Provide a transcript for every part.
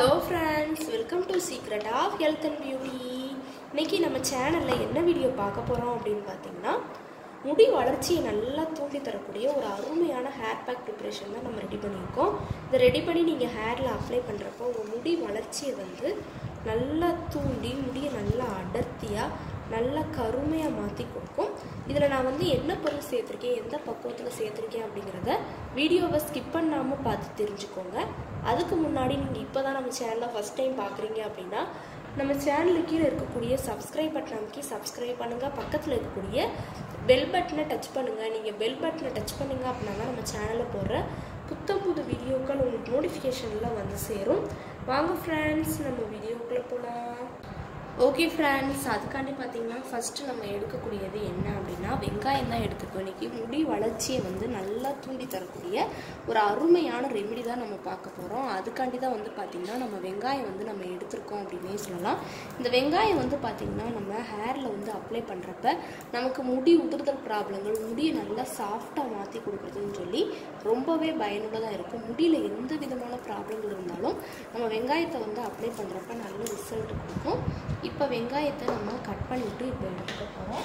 hello friends welcome to secret of health and beauty இன்னைக்கு நம்ம சேனலில் என்ன வீடியோ பார்க்க போகிறோம் அப்படின்னு பார்த்தீங்கன்னா முடி வளர்ச்சியை நல்லா தூண்டி தரக்கூடிய ஒரு அருமையான ஹேர் பேக் ப்ரிப்ரேஷன் தான் நம்ம ரெடி பண்ணியிருக்கோம் இதை ரெடி பண்ணி நீங்கள் ஹேரில் அப்ளை பண்ணுறப்போ உங்கள் முடி வளர்ச்சியை வந்து நல்லா தூண்டி முடியை நல்லா அடர்த்தியாக நல்லா கருமையாக மாற்றி கொடுக்கும் இதில் நான் வந்து என்ன பொருள் சேர்த்துருக்கேன் எந்த பக்குவத்தில் சேர்த்துருக்கேன் அப்படிங்கிறத வீடியோவை ஸ்கிப் பண்ணாமல் பார்த்து தெரிஞ்சுக்கோங்க அதுக்கு முன்னாடி நீங்கள் இப்போ தான் நம்ம சேனலை ஃபஸ்ட் டைம் பார்க்குறீங்க அப்படின்னா நம்ம சேனலுக்கு கீழே இருக்கக்கூடிய சப்ஸ்கிரைப் பட்டன் அமைக்கி சப்ஸ்கிரைப் பண்ணுங்கள் பக்கத்தில் இருக்கக்கூடிய பெல் பட்டனை டச் பண்ணுங்கள் நீங்கள் பெல் பட்டனை டச் பண்ணுங்க அப்படின்னா தான் நம்ம சேனலில் போடுற புத்தம் புது வீடியோக்கள் உங்களுக்கு நோட்டிஃபிகேஷனில் வந்து சேரும் வாங்க ஃப்ரெண்ட்ஸ் நம்ம வீடியோக்குள்ளே போகலாம் ஓகே ஃப்ரெண்ட்ஸ் அதுக்காண்டி பார்த்தீங்கன்னா ஃபஸ்ட்டு நம்ம எடுக்கக்கூடியது என்ன அப்படின்னா வெங்காயம் தான் எடுத்துக்கோ இன்னைக்கு முடி வளர்ச்சியை வந்து நல்லா தூண்டி தரக்கூடிய ஒரு அருமையான ரெமெடி தான் நம்ம பார்க்க போகிறோம் அதுக்காண்டி தான் வந்து பார்த்திங்கன்னா நம்ம வெங்காயம் வந்து நம்ம எடுத்திருக்கோம் அப்படின்னே சொல்லலாம் இந்த வெங்காயம் வந்து பார்த்திங்கன்னா நம்ம ஹேரில் வந்து அப்ளை பண்ணுறப்ப நமக்கு முடி உதிர்தல் ப்ராப்ளங்கள் முடியை நல்லா சாஃப்டாக மாற்றி கொடுக்குறதுன்னு சொல்லி ரொம்பவே பயனுள்ளதாக இருக்கும் முடியில் எந்த விதமான ப்ராப்ளங்கள் இருந்தாலும் நம்ம வெங்காயத்தை வந்து அப்ளை பண்ணுறப்ப நல்ல ரிசல்ட் கொடுக்கும் இப்போ வெங்காயத்தை நம்ம கட் பண்ணிவிட்டு இப்போ எடுத்துக்க போகிறோம்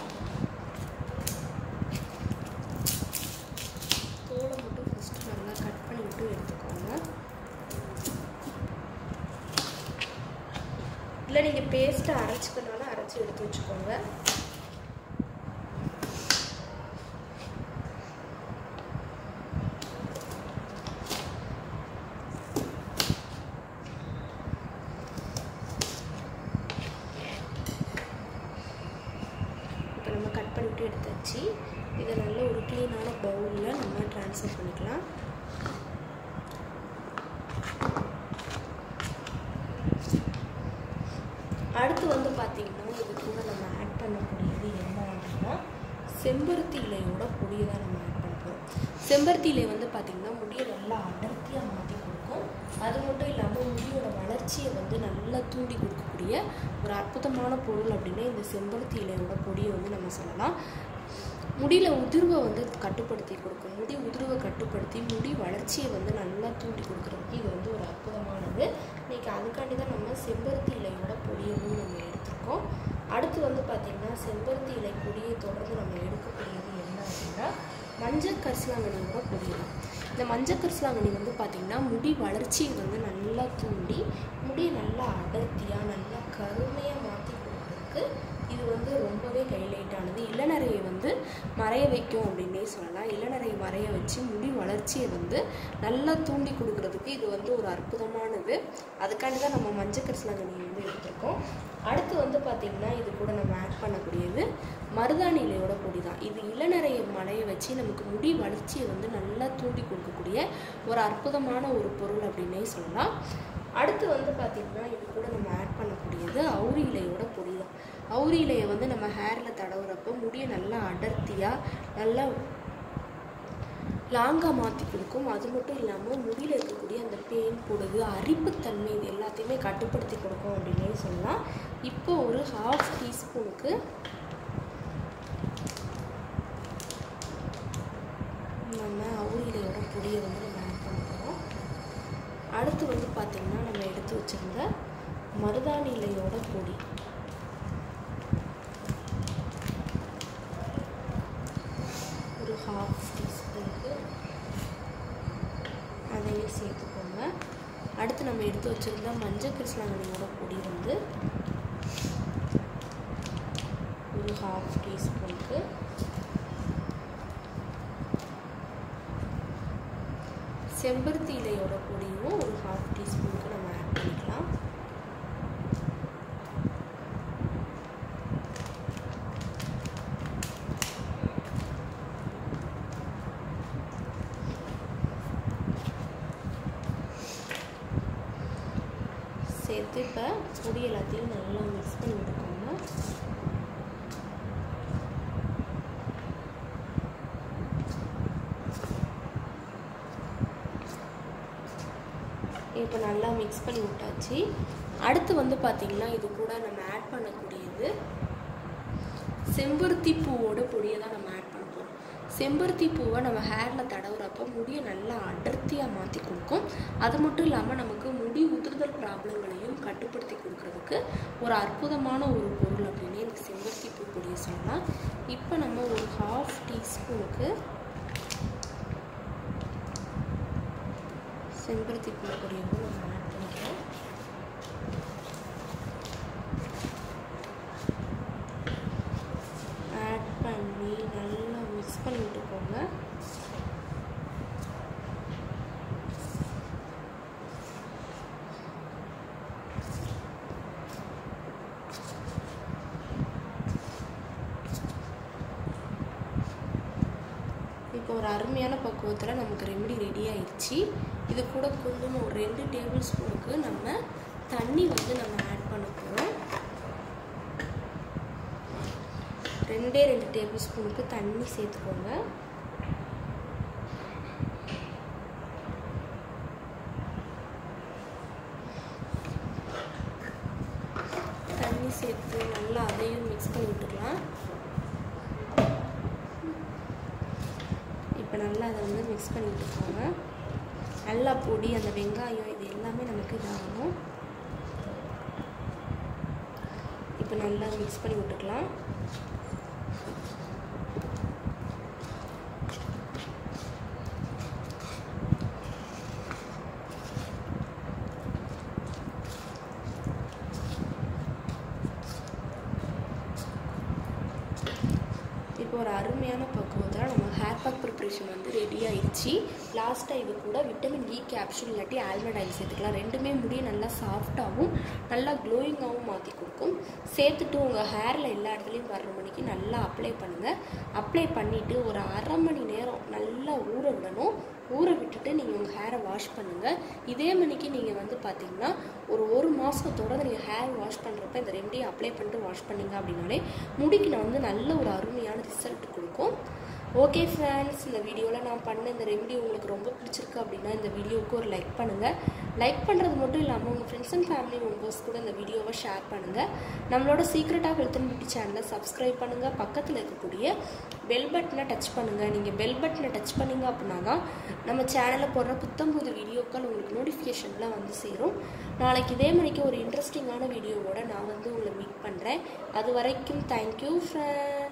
தோலை மட்டும் ஃபஸ்ட்டு நல்லா கட் பண்ணிவிட்டு எடுத்துக்கோங்க இல்லை நீங்கள் பேஸ்ட்டை அரைச்சிக்கனாலும் அரைச்சி எடுத்து வச்சுக்கோங்க இப்போ நம்ம கட் பண்ணிவிட்டு எடுத்தாச்சு இதை நல்ல ஒரு க்ளீனான பவுலில் நம்ம ட்ரான்ஸ்ஃபர் பண்ணிக்கலாம் அடுத்து வந்து பார்த்திங்கன்னா இது கூட நம்ம ஆட் பண்ணக்கூடியது என்ன அப்படின்னா செம்பருத்தி இலையோட பொடியை தான் நம்ம ஆட் பண்ண போகிறோம் செம்பருத்தி இலை வந்து பார்த்திங்கன்னா முடியை நல்லா அடர்த்தியாக மாற்றி கொடுக்கும் அது மட்டும் இல்லாமல் முடியோட வளர்ச்சியை வந்து நல்லா தூண்டி கொடுக்கக்கூடிய ஒரு அற்புதமான பொருள் அப்படின்னா இந்த செம்பருத்தி இலையோட பொடியை வந்து நம்ம சொல்லலாம் முடியில் உதிர்வை வந்து கட்டுப்படுத்தி கொடுக்கும் முடி உதிர்வை கட்டுப்படுத்தி முடி வளர்ச்சியை வந்து நல்லா தூண்டி கொடுக்குறதுக்கு இது வந்து ஒரு அற்புதமானது இன்றைக்கி அதுக்காண்டி தான் நம்ம செம்பருத்தி இலையோட பொடியவும் நம்ம எடுத்திருக்கோம் அடுத்து வந்து பார்த்திங்கன்னா செம்பருத்தி இலை பொடியை தொடர்ந்து நம்ம எடுக்கக்கூடியது என்ன அப்படின்னா மஞ்சள் கரிசலாங்கண்ணியோட பொடி தான் இந்த மஞ்சள் கரிசலாங்கண்ணி வந்து பார்த்திங்கன்னா முடி வளர்ச்சியை வந்து நல்லா தூண்டி முடியை நல்லா அடர்த்தியாக நல்லா கருமையாக மாற்றி கொடுக்குறதுக்கு இது வந்து ரொம்பவே ஹைலைட்டானது இளநரையை வந்து மறைய வைக்கும் அப்படின்னே சொல்லலாம் இளநரையை மறைய வச்சு முடி வளர்ச்சியை வந்து நல்லா தூண்டி கொடுக்கறதுக்கு இது வந்து ஒரு அற்புதமானது அதுக்காண்டி தான் நம்ம மஞ்சள் கரிசலாங்கண்ணி வந்து எடுத்திருக்கோம் அடுத்து வந்து பார்த்திங்கன்னா இது கூட நம்ம ஆட் பண்ணக்கூடியது மருதாணி இலையோட பொடி தான் இது இளநரையை மலைய வச்சு நமக்கு முடி வளர்ச்சியை வந்து நல்லா தூண்டி கொடுக்கக்கூடிய ஒரு அற்புதமான ஒரு பொருள் அப்படின்னே சொல்லலாம் அடுத்து வந்து பார்த்திங்கன்னா இது கூட நம்ம ஆட் பண்ணக்கூடியது அவுரி இலையோட பொடி தான் அவுரி இலையை வந்து நம்ம ஹேரில் தடவுறப்போ முடியை நல்லா அடர்த்தியாக நல்லா லாங்காக மாற்றி கொடுக்கும் அது மட்டும் இல்லாமல் முடியில் இருக்கக்கூடிய அந்த பேன் பொடுகு அரிப்புத்தன்மை இது எல்லாத்தையுமே கட்டுப்படுத்தி கொடுக்கும் அப்படின்னே சொல்லலாம் இப்போ ஒரு ஹாஃப் டீஸ்பூனுக்கு நம்ம அவுரிலையோட பொடியை வந்து நம்ம ஆட் பண்ண போகிறோம் அடுத்து வந்து பார்த்திங்கன்னா நம்ம எடுத்து வச்சுருந்த மருதாணி இலையோட பொடி ஒரு ஹாஃப் டீஸ்பூனுக்கு அதையும் சேர்த்துக்கோங்க அடுத்து நம்ம எடுத்து வச்சுருந்த மஞ்சள் கிருஷ்ணாங்கண்ணியோட பொடி வந்து ஒரு ஹாஃப் டீஸ்பூனுக்கு செம்பருத்தி இலையோட பொடியும் ஒரு ஹாஃப் டீஸ்பூனுக்கு நம்ம ஆட் பண்ணிக்கலாம் சேர்த்து இப்போ பொடி எல்லாத்தையும் நல்லா மிக்ஸ் பண்ணி விட்டுக்கோங்க இப்போ நல்லா மிக்ஸ் பண்ணி விட்டாச்சு அடுத்து வந்து பார்த்திங்கன்னா இது கூட நம்ம ஆட் பண்ணக்கூடியது செம்பருத்தி பூவோட பொடியை தான் நம்ம ஆட் பண்ண போகிறோம் செம்பருத்தி பூவை நம்ம ஹேரில் தடவுறப்ப முடியை நல்லா அடர்த்தியாக மாற்றி கொடுக்கும் அது மட்டும் இல்லாமல் நமக்கு முடி உதிர்தல் ப்ராப்ளங்களையும் கட்டுப்படுத்தி கொடுக்கறதுக்கு ஒரு அற்புதமான ஒரு பொருள் அப்படின்னு இந்த செம்பருத்தி பூ பொடியை சொல்லலாம் இப்போ நம்ம ஒரு ஹாஃப் டீஸ்பூனுக்கு செம்பருத்தி பூ பொடியை நம்ம ஆட் பண்ணிக்கிறோம் ஆட் பண்ணி நல்லா மிக்ஸ் பண்ணி விட்டுக்கோங்க இப்போ ஒரு அருமையான பக்குவத்தில் நமக்கு ரெமெடி ரெடி ஆயிடுச்சு இது கூட கொஞ்சம் ஒரு ரெண்டு டேபிள் ஸ்பூனுக்கு நம்ம தண்ணி வந்து நம்ம ஆட் பண்ண போகிறோம் ரெண்டே ரெண்டு டேபிள் ஸ்பூனுக்கு தண்ணி சேர்த்துக்கோங்க தண்ணி சேர்த்து நல்லா அதையும் மிக்ஸ் பண்ணி விட்டுக்கலாம் இப்போ நல்லா அதை வந்து மிக்ஸ் பண்ணி விட்டுக்கோங்க நல்லா பொடி அந்த வெங்காயம் இது எல்லாமே நமக்கு இதாகணும் இப்போ நல்லா மிக்ஸ் பண்ணி விட்டுக்கலாம் இப்போ ஒரு அருமையான பக்குவத்தில் நம்ம ஹேர் பேக் ப்ரிப்ரேஷன் வந்து ரெடி ஆயிடுச்சு லாஸ்ட்டாக இது கூட விட்டமின் இ கேப்சூல் இல்லாட்டி ஆல்மண்ட் ஆயில் சேர்த்துக்கலாம் ரெண்டுமே முடியை நல்லா சாஃப்டாகவும் நல்லா க்ளோயிங்காகவும் மாற்றி கொடுக்கும் சேர்த்துட்டு உங்கள் ஹேரில் எல்லா இடத்துலையும் வர்ற மணிக்கு நல்லா அப்ளை பண்ணுங்கள் அப்ளை பண்ணிவிட்டு ஒரு அரை மணி நேரம் நல்லா ஊற விடணும் ஊற விட்டுட்டு நீங்கள் உங்கள் ஹேரை வாஷ் பண்ணுங்கள் இதே மணிக்கு நீங்கள் வந்து பார்த்தீங்கன்னா ஒரு ஒரு மாதம் தொடர்ந்து நீங்கள் ஹேர் வாஷ் பண்ணுறப்ப இந்த ரெண்டையும் அப்ளை பண்ணிட்டு வாஷ் பண்ணீங்க அப்படின்னாலே முடிக்கு நான் வந்து நல்ல ஒரு அருமையான ரிசல்ட் கொடுக்கும் ஓகே ஃப்ரெண்ட்ஸ் இந்த வீடியோவில் நான் பண்ண இந்த ரெமெடி உங்களுக்கு ரொம்ப பிடிச்சிருக்கு அப்படின்னா இந்த வீடியோவுக்கு ஒரு லைக் பண்ணுங்கள் லைக் பண்ணுறது மட்டும் இல்லாமல் உங்கள் ஃப்ரெண்ட்ஸ் அண்ட் ஃபேமிலி மெம்பர்ஸ் கூட இந்த வீடியோவை ஷேர் பண்ணுங்கள் நம்மளோட secret of health and beauty சேனலை சப்ஸ்கிரைப் பண்ணுங்கள் பக்கத்தில் இருக்கக்கூடிய பெல் பட்டனை டச் பண்ணுங்கள் நீங்கள் பெல் பட்டனை டச் பண்ணீங்க அப்படின்னா தான் நம்ம சேனலில் போடுற புத்தம்புது வீடியோக்கள் உங்களுக்கு நோட்டிஃபிகேஷனில் வந்து சேரும் நாளைக்கு இதே மணிக்கு ஒரு இன்ட்ரெஸ்டிங்கான வீடியோவோட நான் வந்து உங்களை மீட் பண்ணுறேன் அது வரைக்கும் தேங்க்யூ ஃப்ரெண்ட்